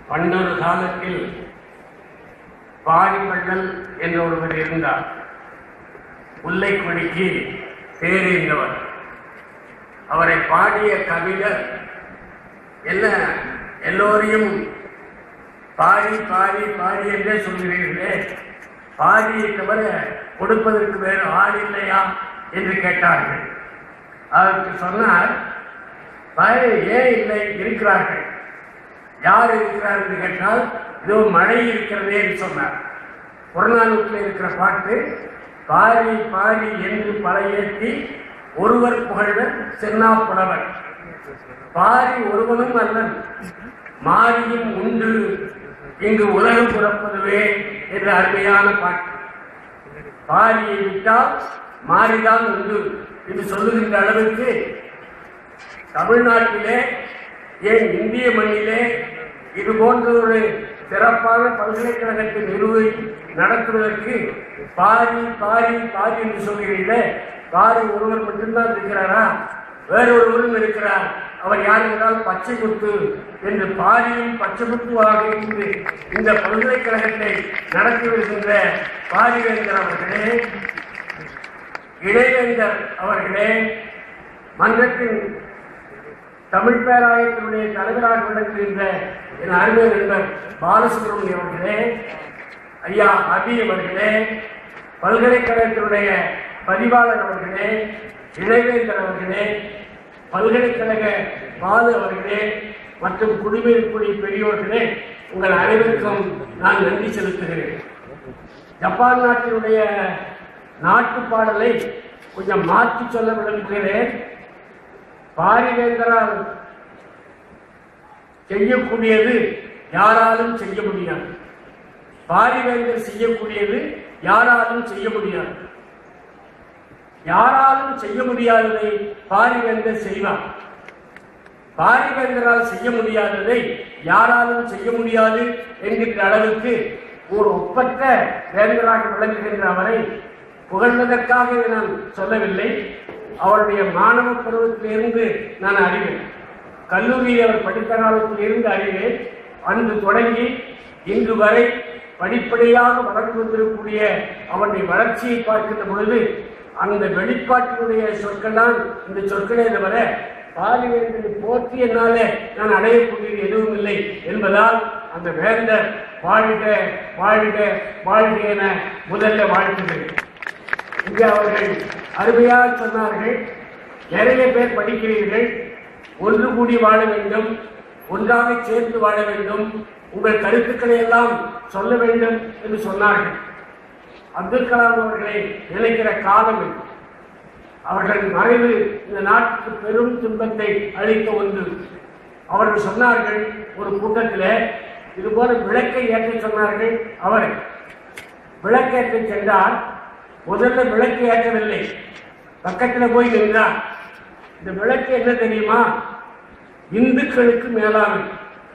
பண்டொரு காலத்தில் பாரிப்பள்ளல் என்ற ஒருவர் இருந்தார் முல்லைக்கொடிக்கு தேறிந்தவர் அவரை பாடிய கவிஞர் என்ன எல்லோரையும் பாரி பாரி பாரி என்றே சொல்கிறீர்களே பாரியை தவிர கொடுப்பதற்கு வேறு ஆள் இல்லையா என்று கேட்டார்கள் அதற்கு சொன்னார் பாரு ஏன் இல்லை இருக்கிறார்கள் யார் இருக்கிறார் என்று கேட்டால் இதோ மழை இருக்கிறதே என்று சொன்னார் புறநானூற்றில் இருக்கிற பாட்டு பாரி பாரி என்று பழையேற்றி ஒருவர் புகழ்வர் சென்னா புலவர் பாரி ஒருவனும் அல்லன் மாரியும் உண்டு இங்கு உலகம் பிறப்பதுவே என்ற அருமையான பாட்டு பாரியை விட்டால் மாறிதான் உண்டு என்று சொல்லுகின்ற அளவுக்கு தமிழ்நாட்டிலே ஏன் இந்திய மண்ணிலே இது போன்ற ஒரு சிறப்பான பல்கலைக்கழகத்தை நிறுவி நடத்துவதற்கு பாரி பாரி பாரி என்று சொல்கிறீர்களே பாரி ஒருவர் மட்டும்தான் இருக்கிறாரா வேறொருவரும் இருக்கிறார் அவர் யார் என்றால் பச்சை முத்து என்று பாரியும் பச்சை முத்துவாக இருந்து இந்த பல்கலைக்கழகத்தை நடத்தி வருகின்ற பாரிவேந்தர் அவர்களே இடைவேந்தர் அவர்களே மன்றத்தின் தமிழ் பேராயத்தினுடைய தலைவராக விளங்குகின்ற என் அருமை நண்பர் பாலசுப்ரமணியம் அவர்களே ஐயா அபி அவர்களே பல்கலைக்கழகத்தினுடைய பதிவாளர் அவர்களே இளைவேந்தர் அவர்களே பல்கலைக்கழக பாலு அவர்களே மற்றும் குடிமைக்குடி பெரியோர்களே உங்கள் அனைவருக்கும் நான் நன்றி செலுத்துகிறேன் ஜப்பான் நாட்டினுடைய நாட்டு பாடலை கொஞ்சம் மாற்றி சொல்ல விரும்புகிறேன் பாரிவேந்தரால் செய்யக்கூடியது யாராலும் செய்ய முடியாது பாரிவேந்தர் செய்யக்கூடியது யாராலும் செய்ய முடியாது யாராலும் செய்ய முடியாததை பாரிவேந்தர் செய்வார் பாரிவேந்தரால் செய்ய முடியாததை யாராலும் செய்ய முடியாது என்கின்ற அளவுக்கு ஒரு ஒப்பற்ற வேந்தராக விளங்குகின்ற அவரை புகழ்வதற்காக இதை நான் சொல்லவில்லை அவருடைய மாணவ பருவத்திலிருந்து நான் அறிவேன் கல்லூரியில் அவர் படித்த காலத்திலிருந்து அறிவேன் அன்று தொடங்கி இன்று வரை படிப்படியாக வளர்ந்து வந்திருக்கக்கூடிய அவருடைய வளர்ச்சியை பார்க்கின்ற பொழுது அந்த வெளிப்பாட்டினுடைய சொற்கள் தான் இந்த சொற்களே தவிர பாலிவேந்தனை போற்றி என்னாலே நான் அடையக்கூடியது எதுவும் இல்லை என்பதால் அந்த வேந்தர் வாழ்க வாழ்க வாழ்க என முதல்ல வாழ்த்துகிறேன் இங்கே அவர்கள் அருமையாக சொன்னார்கள் நிறைய பேர் படிக்கிறீர்கள் ஒன்று கூடி வாழ வேண்டும் ஒன்றாக சேர்ந்து வாழ வேண்டும் உங்கள் கருத்துக்களை எல்லாம் சொல்ல வேண்டும் என்று சொன்னார்கள் அப்துல் கலாம் அவர்களை நினைக்கிற காலம் இது. அவர்கள் மறைவு இந்த நாட்டுக்கு பெரும் துன்பத்தை அளித்த ஒன்று அவர்கள் சொன்னார்கள் ஒரு கூட்டத்தில் இது போல விளக்கை ஏற்ற சொன்னார்கள் அவரை விளக்கேற்ற சென்றால் முதல்ல விளக்கு ஏற்றவில்லை பக்கத்தில் போய் நின்றார் இந்த விளக்கு என்ன தெரியுமா இந்துக்களுக்கு மேலானது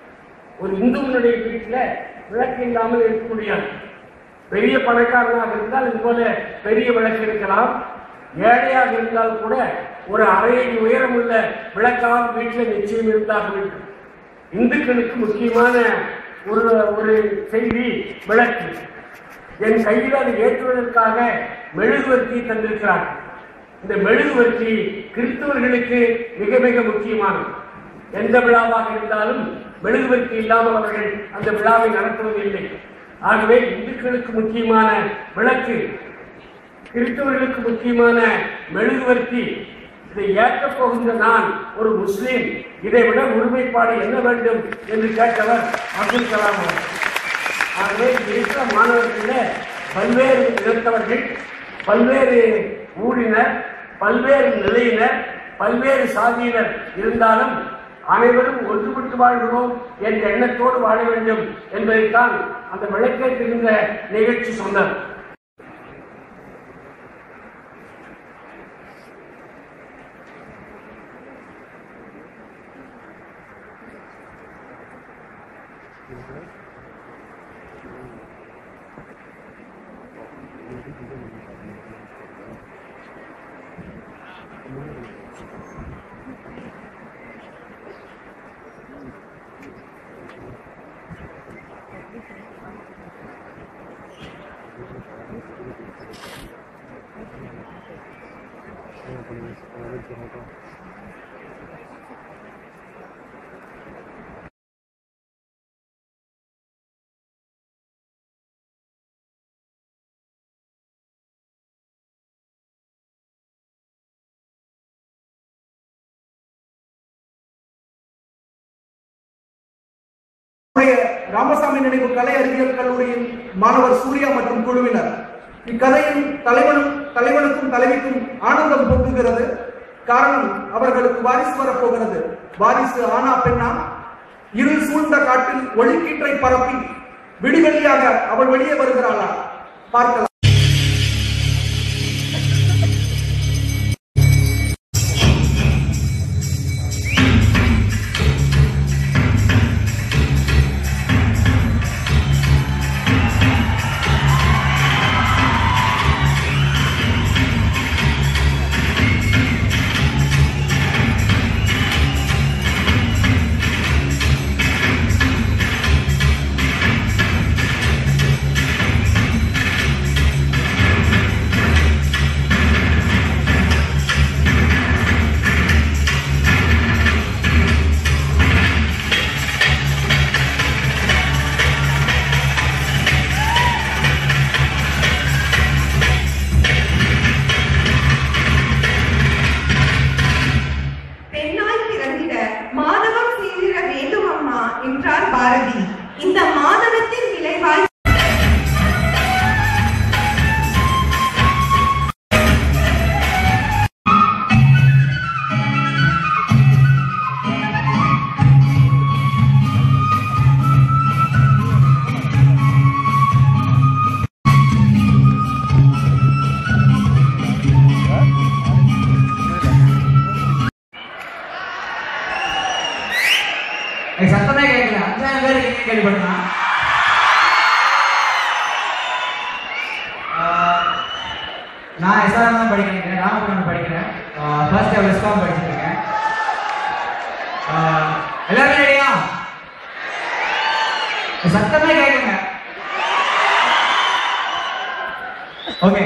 ஒரு இந்துவனுடைய வீட்டில் விளக்கு இல்லாமல் இருக்க முடியாது பெரிய பணக்காரனாக இருந்தால் இது போல பெரிய விளக்கு இருக்கலாம் ஏழையாக இருந்தால் கூட ஒரு அறையை உயரம் உள்ள விளக்காக வீட்டில் நிச்சயம் இருந்தாக வேண்டும் இந்துக்களுக்கு முக்கியமான ஒரு ஒரு செய்தி விளக்கு என் கையில் அதை ஏற்றுவதற்காக மெழுகுவர்த்தி தந்திருக்கிறார் இந்த மெழுகுவர்த்தி கிறிஸ்தவர்களுக்கு மிக மிக முக்கியமானது எந்த விழாவாக இருந்தாலும் மெழுகுவர்த்தி இல்லாமல் அவர்கள் அந்த விழாவை நடத்துவதில்லை ஆகவே இந்துக்களுக்கு முக்கியமான விளக்கு கிறிஸ்தவர்களுக்கு முக்கியமான மெழுகுவர்த்தி இதை ஏற்கப் போகின்ற நான் ஒரு முஸ்லீம் இதை விட ஒருமைப்பாடு என்ன வேண்டும் என்று கேட்டவர் அப்துல் கலாம் அவர்கள் ஆகவே இங்க இருக்கிற மாணவர்களில் பல்வேறு இனத்தவர்கள் பல்வேறு ஊரினர் பல்வேறு நிலையினர் பல்வேறு சாதியினர் இருந்தாலும் அனைவரும் ஒன்றுபட்டு வாழ்கிறோம் என்ற எண்ணத்தோடு வாழ வேண்டும் என்பதைத்தான் அந்த விளக்கேற்றுகின்ற நிகழ்ச்சி சொன்னார் நம்முடைய ராமசாமி நினைவு கலை அறிவியல் கல்லூரியின் மாணவர் சூர்யா மற்றும் குழுவினர் இக்கதையின் தலைவனும் தலைவனுக்கும் தலைவிக்கும் ஆனந்தம் பொங்குகிறது காரணம் அவர்களுக்கு வாரிசு வரப்போகிறது வாரிசு ஆனா பெண்ணா இருள் சூழ்ந்த காட்டில் ஒளிக்கீற்றை பரப்பி விடிவெளியாக அவள் வெளியே வருகிறாளா பார்க்கலாம் பெண்ணாய் பிறந்திட மாதவம் செய்திட வேண்டும் அம்மா என்றார் பாரதி இந்த மாதவத்தின் விளைவாய் எனக்கு சத்தமே கேட்கல அஞ்சாயிரம் பேர் இருக்கீங்க கேள்விப்பட்டேன் நான் எஸ்ஆர்எம் தான் படிக்கிறேன் ராமபுரம் படிக்கிறேன் ஃபர்ஸ்ட் இயர் வெஸ்காம் படிச்சுட்டு இருக்கேன் ஆஹ், எல்லாருமே ரெடியா சத்தமே கேட்குங்க ஓகே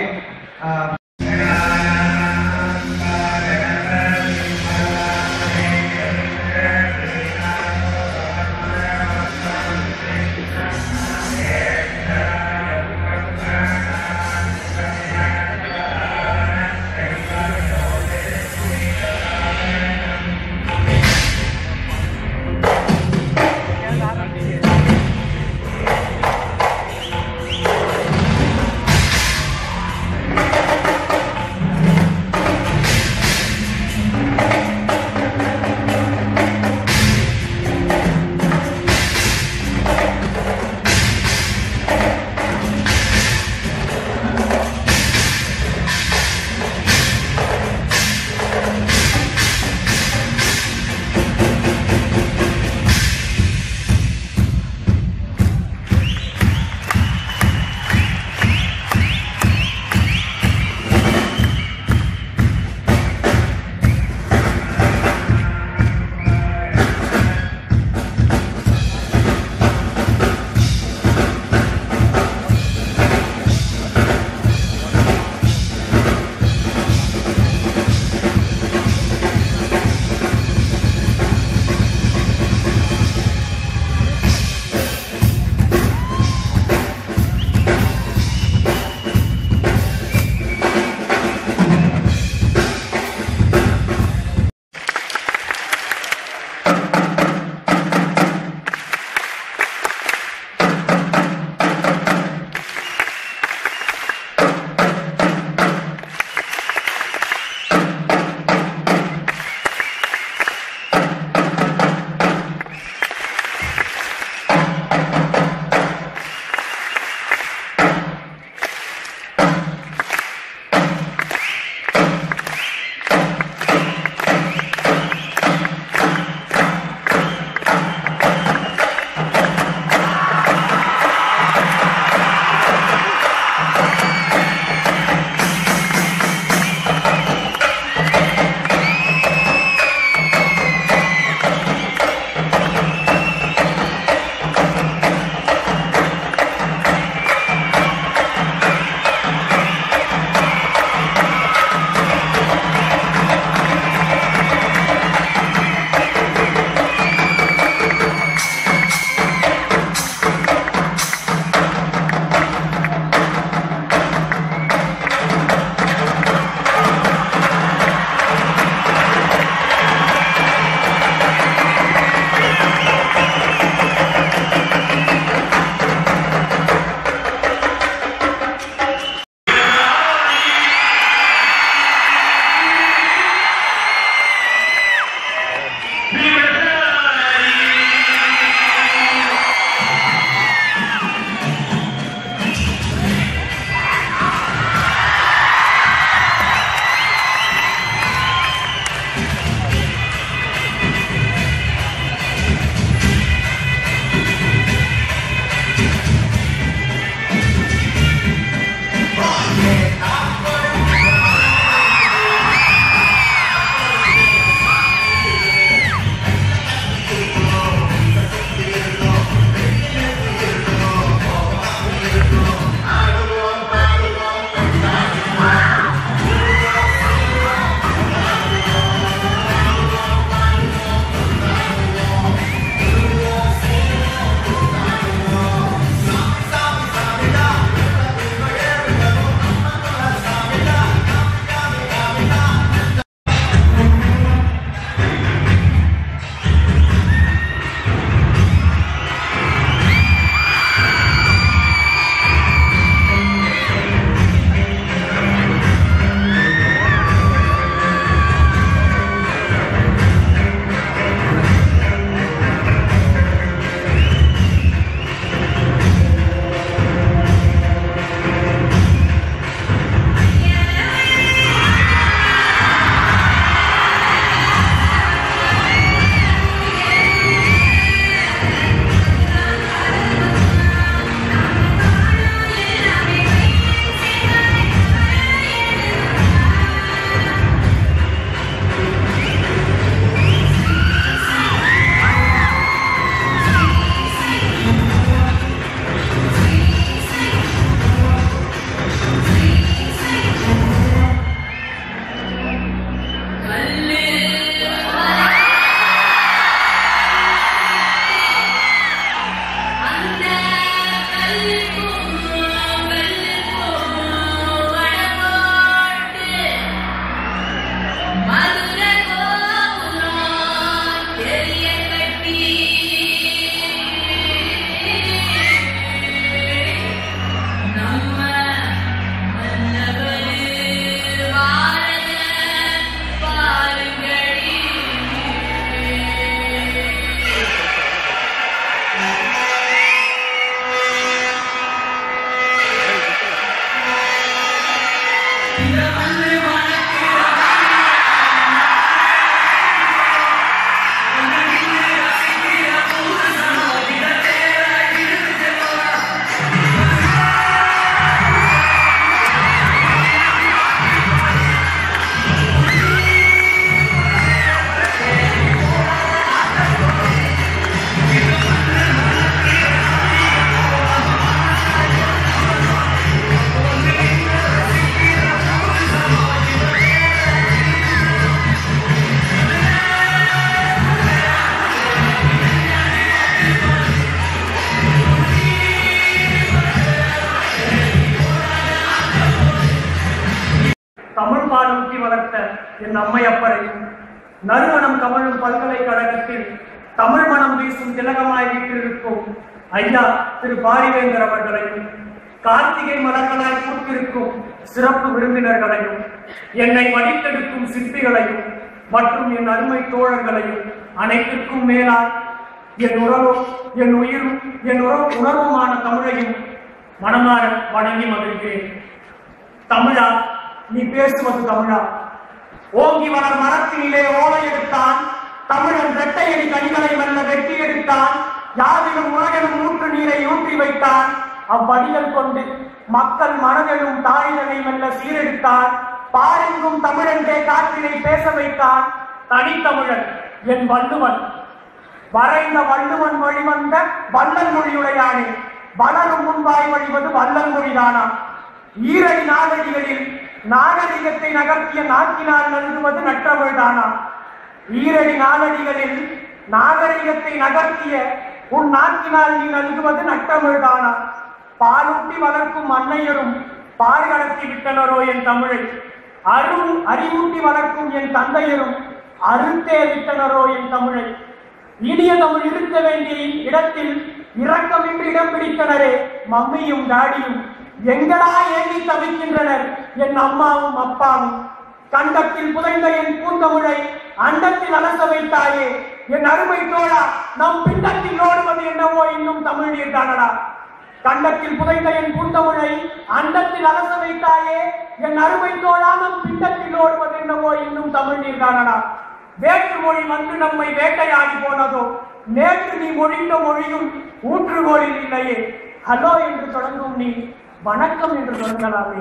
என் அம்மையப்பரையும் நறுமணம் கமழும் பல்கலைக்கழகத்தில் தமிழ் மணம் வீசும் திலகமாய் வீற்றிருக்கும் ஐயா திரு பாரிவேந்தர் அவர்களையும் கார்த்திகை மலர்களாய் பூத்திருக்கும் சிறப்பு விருந்தினர்களையும் என்னை மடித்தெடுக்கும் சிற்பிகளையும் மற்றும் என் அருமை தோழர்களையும் அனைத்திற்கும் மேலாய் என் உறவும் என் உயிரும் என் உறவு உணர்வுமான தமிழையும் மனமாற வணங்கி மகிழ்கிறேன் தமிழா நீ பேசுவது தமிழா ஓங்கி வளர் மரத்தினிலே ஓலை எடுத்தான் தமிழன் இரட்டையடி கனிகளை மெல்ல வெட்டி எடுத்தான் யாவிலும் உலகெனும் ஊற்று நீரை ஊற்றி வைத்தான் அவ்வடிகள் கொண்டு மக்கள் மனதெனும் தாயினை மெல்ல சீரெடுத்தான் பாரெங்கும் தமிழென்றே காற்றினை பேச வைத்தான் தனித்தமிழன் என் வள்ளுவன் வரைந்த வள்ளுவன் வழிவந்த வள்ளல் மொழியுடையானே வளரும் முன்பாய் வழிவது வள்ளல் மொழிதானா ஈரடி நாகடிகளில் நாகரிகத்தை நகர்த்திய நாக்கினால் நல்குவது நற்றமிழ்தானா ஈரடி நாகடிகளில் நாகரிகத்தை நகர்த்திய உன் நாக்கினால் நீ நல்குவது நற்றமிழ்தானா பாலூட்டி வளர்க்கும் அன்னையரும் பால் கடத்தி விட்டனரோ என் தமிழை அரு அறிவூட்டி வளர்க்கும் என் தந்தையரும் அறுத்தே விட்டனரோ என் தமிழை இனிய தமிழ் இருக்க வேண்டிய இடத்தில் இரக்கமின்றி இடம் பிடித்தனரே மம்மியும் டாடியும் எங்கடா ஏங்கி தவிக்கின்றனர் என் அம்மாவும் அப்பாவும் கண்டத்தில் புதைந்த என் பூந்தமிழை அண்டத்தில் அலச வைத்தாயே என் அருமை தோழா நம் பிண்டத்தில் ஓடுவது என்னவோ இன்னும் தமிழ் நீர் தானடா கண்டத்தில் புதைந்த என் பூந்தமிழை அண்டத்தில் அலச வைத்தாயே என் அருமை தோழா நம் பிண்டத்தில் ஓடுவது என்னவோ இன்னும் தமிழ் நீர் தானடா வேற்று மொழி வந்து நம்மை வேட்டையாடி போனதோ நேற்று நீ மொழிந்த மொழியும் ஊற்றுகோலில் இல்லையே ஹலோ என்று தொடங்கும் நீ வணக்கம் என்று தொடங்கலாமே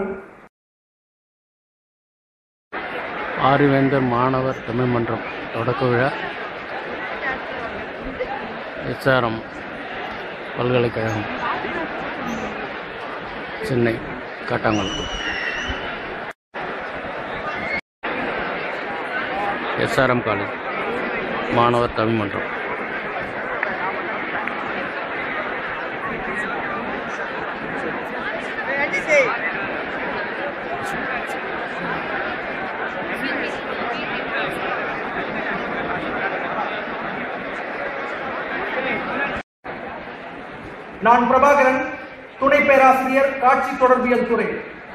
ஆரிவேந்தர் மாணவர் தமிழ் மன்றம் தொடக்க விழா எஸ்ஆர்எம் பல்கலைக்கழகம் சென்னை காட்டாங்குளத்தூர் எஸ்ஆர்எம் காலேஜ் மாணவர் தமிழ் மன்றம் நான் பிரபாகரன் துணை பேராசிரியர் காட்சி தொடர்பியல் துறை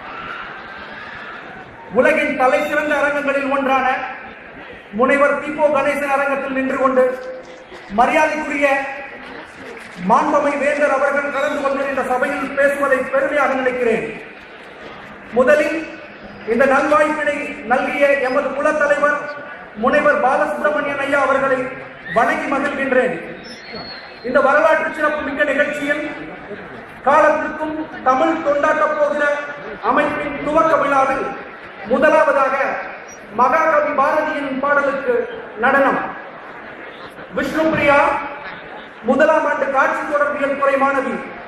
உலகின் தலை சிறந்த அரங்கங்களில் ஒன்றான முனைவர் தீபோ கணேசன் அரங்கத்தில் நின்று கொண்டு மரியாதைக்குரிய மாண்பமை வேந்தர் அவர்கள் கலந்து கொண்டு இந்த சபையில் பேசுவதை பெருமையாக நினைக்கிறேன் முதலில் இந்த நல்வாய்ப்பினை நல்கிய எமது குலத்தலைவர் முனைவர் பாலசுப்ரமணியன் ஐயா அவர்களை வணங்கி மகிழ்கின்றேன் இந்த வரலாற்று சிறப்பு மிக்க நிகழ்ச்சியில் காலத்திற்கும் தமிழ் தொண்டாற்றப் போகிற அமைப்பின் துவக்க விழாவில் முதலாவதாக மகாகவி பாரதியின் பாடலுக்கு நடனம் விஷ்ணுபிரியா முதலாம் ஆண்டு காட்சி தொடர்பியல் துறை மாணவி